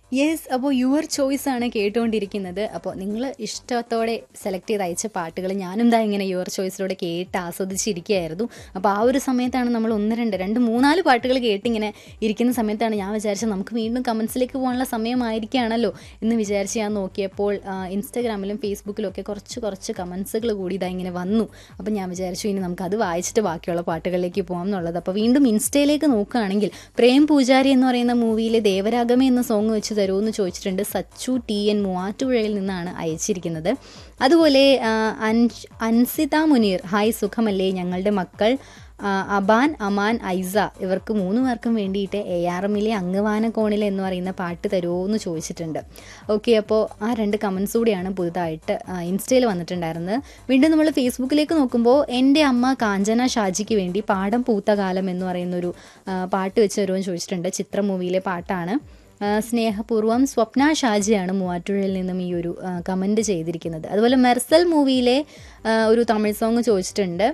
yes അപ്പോൾ your choice ആണ് കേട്ടുകൊണ്ടിരിക്കുന്നത് അപ്പോൾ നിങ്ങൾ ഇഷ്ടത്തോടെ സെലക്ട് ചെയ്ത് അയച്ച പാട്ടുകൾ ഞാനും ദാ ഇങ്ങനെ യുവർ ചോയ്സിലൂടെ കേട്ട് ആസ്വദിച്ചിരിക്കുകയായിരുന്നു അപ്പോൾ ആ ഒരു സമയത്താണ് നമ്മൾ ഒന്ന് രണ്ട് രണ്ട് മൂന്നാല് പാട്ടുകൾ കേട്ടിങ്ങനെ ഇരിക്കുന്ന സമയത്താണ് ഞാൻ വിചാരിച്ചത് നമുക്ക് വീണ്ടും കമൻസിലേക്ക് പോകാനുള്ള സമയമായിരിക്കുകയാണല്ലോ എന്ന് വിചാരിച്ച് ഞാൻ നോക്കിയപ്പോൾ ആ, ഇൻസ്റ്റാഗ്രാമിലും ഫേസ്ബുക്കിലും ഒക്കെ കുറച്ച് കുറച്ച് കമൻസുകൾ കൂടി ഇതാ ഇങ്ങനെ വന്നു അപ്പോൾ ഞാൻ വിചാരിച്ചു ഇനി നമുക്ക് അത് വായിച്ചിട്ട് ബാക്കിയുള്ള പാട്ടുകളിലേക്ക് പോകാം എന്നുള്ളത് അപ്പോൾ വീണ്ടും ഇൻസ്റ്റയിലേക്ക് നോക്കുകയാണെങ്കിൽ പ്രേം പൂജാരി എന്ന് പറയുന്ന മൂവിയിലെ ദേവരാഗമേ എന്ന സോങ് വെച്ച് തരുമോ എന്ന് ചോദിച്ചിട്ടുണ്ട് സച്ചു ടി എൻ മൂവാറ്റുപുഴയിൽ നിന്നാണ് അയച്ചിരിക്കുന്നത് അതുപോലെ ആ, അൻഷ് അൻസിത മുനീർ ഹായ് സുഖമല്ലേ ഞങ്ങളുടെ മക്കൾ ആ, അബാൻ അമാൻ ഐസ ഇവർക്ക് മൂന്ന് പേർക്കും വേണ്ടിയിട്ട് എ ആർ എമ്മിലെ അങ്ങവാന കോണിൽ എന്ന് പറയുന്ന പാട്ട് തരുമോ എന്ന് ചോദിച്ചിട്ടുണ്ട് ഓക്കെ അപ്പോൾ ആ രണ്ട് കമൻസ് കൂടിയാണ് പുതുതായിട്ട് ഇൻസ്റ്റയിൽ വന്നിട്ടുണ്ടായിരുന്നത് വീണ്ടും നമ്മൾ ഫേസ്ബുക്കിലേക്ക് നോക്കുമ്പോൾ എൻ്റെ അമ്മ കാഞ്ചന ഷാജിക്ക് വേണ്ടി പാടം പൂത്ത കാലം എന്ന് പറയുന്നൊരു ആ, പാട്ട് വെച്ച് തരുമോ എന്ന് ചോദിച്ചിട്ടുണ്ട് ചിത്ര മൂവിയിലെ പാട്ടാണ് ആ, സ്നേഹപൂർവ്വം സ്വപ്ന ഷാജിയാണ് മൂവാറ്റുപുഴയിൽ നിന്നും ഈ ഒരു കമൻറ്റ് ചെയ്തിരിക്കുന്നത് അതുപോലെ മെർസൽ മൂവിയിലെ ആ, ഒരു തമിഴ് സോങ് ചോദിച്ചിട്ടുണ്ട്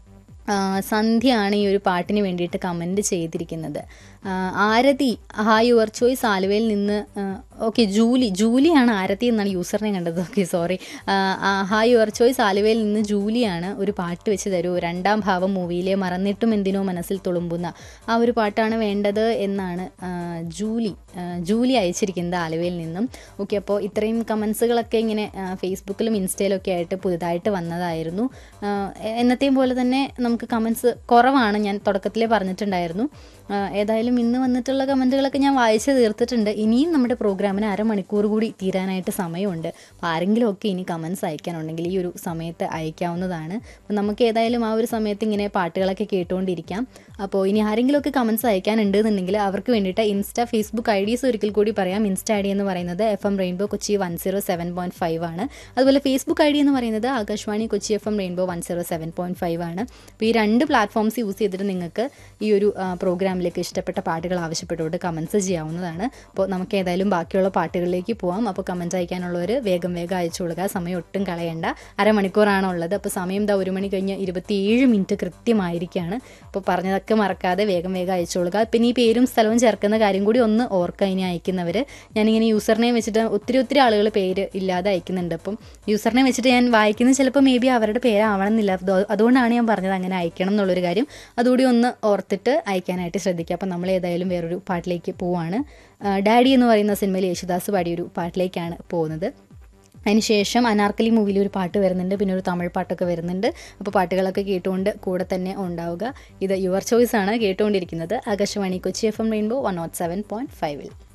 ആ, സന്ധ്യയാണ് ഈ ഒരു പാട്ടിന് വേണ്ടിയിട്ട് കമൻറ്റ് ചെയ്തിരിക്കുന്നത് ആ, ആരതി ഹായ് യുവർ ചോയ്സ് ആലുവയിൽ നിന്ന് ഓക്കെ ജൂലി ജൂലിയാണ് ആരതി എന്നാണ് യൂസറിനെ കണ്ടത് okay sorry hi your choice ആലുവയിൽ നിന്ന് ജൂലിയാണ് ഒരു പാട്ട് വെച്ച് തരൂ രണ്ടാം ഭാവം മൂവിയിലെ മറന്നിട്ടും എന്തിനോ മനസ്സിൽ തുളുമ്പുന്ന ആ ഒരു പാട്ടാണ് വേണ്ടത് എന്നാണ് ആ, ജൂലി ആ, ജൂലി അയച്ചിരിക്കുന്നത് ആലുവയിൽ നിന്നും ഓക്കെ അപ്പോൾ ഇത്രയും കമൻസുകളൊക്കെ ഇങ്ങനെ ആ, ഫേസ്ബുക്കിലും ഇൻസ്റ്റയിലും ഒക്കെ ആയിട്ട് പുതുതായിട്ട് വന്നതായിരുന്നു ആ, എന്നത്തെയും പോലെ തന്നെ നമുക്ക് കമൻസ് കുറവാണ് ഞാൻ തുടക്കത്തിലേ പറഞ്ഞിട്ടുണ്ടായിരുന്നു ആ, ഏതായാലും ഇന്ന് വന്നിട്ടുള്ള കമൻറ്റുകളൊക്കെ ഞാൻ വായിച്ച് തീർത്തിട്ടുണ്ട് ഇനിയും നമ്മുടെ പ്രോഗ്രാമിന് അരമണിക്കൂർ കൂടി തീരാനായിട്ട് സമയമുണ്ട് അപ്പോൾ ആരെങ്കിലും ഒക്കെ ഇനി കമൻസ് അയക്കാനുണ്ടെങ്കിൽ ഈ ഒരു സമയത്ത് അയക്കാവുന്നതാണ് അപ്പോൾ നമുക്ക് ഏതായാലും ആ ഒരു സമയത്ത് ഇങ്ങനെ പാട്ടുകളൊക്കെ കേട്ടുകൊണ്ടിരിക്കാം അപ്പോൾ ഇനി ആരെങ്കിലുമൊക്കെ കമൻസ് അയക്കാനുണ്ട് എന്നുണ്ടെങ്കിൽ അവർക്ക് വേണ്ടിയിട്ട് ഇൻസ്റ്റ ഫേസ്ബുക്ക് ഐ ഡീസ് ഒരിക്കൽ കൂടി പറയാം ഇൻസ്റ്റ ഐ ഡി എന്ന് പറയുന്നത് F M rainbow Kochi one zero seven point five ആണ് അതുപോലെ ഫേസ്ബുക്ക് ഐ ഡി എന്ന് പറയുന്നത് Akashvani Kochi F M rainbow one zero seven point five ആണ് അപ്പോൾ ഈ രണ്ട് പ്ലാറ്റ്ഫോംസ് യൂസ് ചെയ്തിട്ട് നിങ്ങൾക്ക് ഈ ഒരു ആ, പ്രോഗ്രാമിലേക്ക് ഇഷ്ടപ്പെട്ട പാട്ടുകൾ ആവശ്യപ്പെട്ടുകൊണ്ട് കമൻസ് ചെയ്യാവുന്നതാണ് അപ്പോൾ നമുക്ക് ഏതായാലും ബാക്കിയുള്ള പാട്ടുകളിലേക്ക് പോവാം അപ്പോൾ കമൻറ്റ് അയക്കാനുള്ളവർ വേഗം വേഗം അയച്ചു കൊടുക്കുക സമയം ഒട്ടും കളയണ്ട അരമണിക്കൂറാണ് ഉള്ളത് അപ്പോൾ സമയം എന്താ ഒരു മണി കഴിഞ്ഞ് ഇരുപത്തിയേഴ് മിനിറ്റ് കൃത്യമായിരിക്കുകയാണ് അപ്പോൾ പറഞ്ഞതൊക്കെ മറക്കാതെ വേഗം വേഗം അയച്ചു കൊടുക്കുക പിന്നെ ഈ പേരും സ്ഥലവും ചേർക്കുന്ന കാര്യം കൂടി ഒന്ന് ഓർക്കുക ഇനി അയക്കുന്നവർ ഞാനിങ്ങനെ യൂസറിനെ വെച്ചിട്ട് ഒത്തിരി ഒത്തിരി ആളുകൾ പേര് ഇല്ലാതെ അയക്കുന്നുണ്ട് അപ്പം യൂസറിനെ വെച്ചിട്ട് ഞാൻ വായിക്കുന്നത് ചിലപ്പോൾ മേ ബി അവരുടെ പേരാവണമെന്നില്ല അതോ- അതുകൊണ്ടാണ് ഞാൻ പറഞ്ഞത് അങ്ങനെ അയക്കണം എന്നുള്ളൊരു കാര്യം അതുകൂടി ഒന്ന് ഓർത്തിട്ട് അയക്കാനായിട്ട് ശ്രദ്ധിക്കുക അപ്പം നമ്മൾ ഏതായാലും വേറൊരു പാട്ടിലേക്ക് പോവാണ് ആ, ഡാഡി എന്ന് പറയുന്ന സിനിമയിൽ യേശുദാസ് പാടിയൊരു പാട്ടിലേക്കാണ് പോകുന്നത് അതിനുശേഷം അനാർക്കലി മൂവിയിൽ ഒരു പാട്ട് വരുന്നുണ്ട് പിന്നെ ഒരു തമിഴ് പാട്ടൊക്കെ വരുന്നുണ്ട് അപ്പോൾ പാട്ടുകളൊക്കെ കേട്ടുകൊണ്ട് കൂടെ തന്നെ ഉണ്ടാവുക ഇത് യുവർ ചോയ്സ് ആണ് കേട്ടുകൊണ്ടിരിക്കുന്നത് Akashvani Kochi F M rainbow one nought seven point ഫൈവിൽ